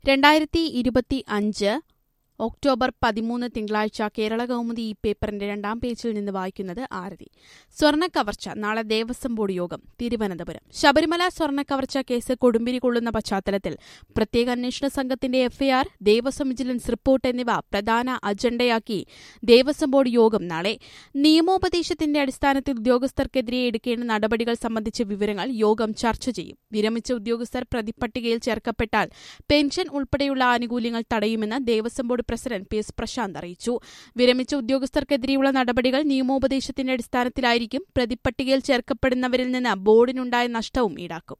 രണ്ടായിരത്തി ഇരുപത്തി അഞ്ച് ഒക്ടോബർ പതിമൂന്ന് തിങ്കളാഴ്ച കേരള കൗമുദി ഈ പേപ്പറിന്റെ രണ്ടാം പേജിൽ നിന്ന് വായിക്കുന്നത് ആരതി സ്വർണ്ണ കവർച്ച നാളെ ദേവസ്വം ബോർഡ് യോഗം തിരുവനന്തപുരം ശബരിമല സ്വർണ്ണ കവർച്ച കേസ് കൊടുമ്പിരി കൊള്ളുന്ന പശ്ചാത്തലത്തിൽ പ്രത്യേക അന്വേഷണ സംഘത്തിന്റെ എഫ്ഐആർ ദേവസ്വം വിജിലൻസ് റിപ്പോർട്ട് എന്നിവ പ്രധാന അജണ്ടയാക്കി ദേവസ്വം ബോർഡ് യോഗം നാളെ നിയമോപദേശത്തിന്റെ അടിസ്ഥാനത്തിൽ ഉദ്യോഗസ്ഥർക്കെതിരെ എടുക്കേണ്ട നടപടികൾ സംബന്ധിച്ച വിവരങ്ങൾ യോഗം ചർച്ച ചെയ്യും വിരമിച്ച ഉദ്യോഗസ്ഥർ പ്രതിപ്പട്ടികയിൽ ചേർക്കപ്പെട്ടാൽ പെൻഷൻ ഉൾപ്പെടെയുള്ള ആനുകൂല്യങ്ങൾ തടയുമെന്ന് Devaswom board president P S Prashanth അറിയിച്ചു വിരമിച്ച ഉദ്യോഗസ്ഥർക്കെതിരെയുള്ള നടപടികൾ നിയമോപദേശത്തിന്റെ അടിസ്ഥാനത്തിലായിരിക്കും പ്രതിപ്പട്ടികയിൽ ചേർക്കപ്പെടുന്നവരിൽ നിന്ന് ബോർഡിനുണ്ടായ നഷ്ടവും ഈടാക്കും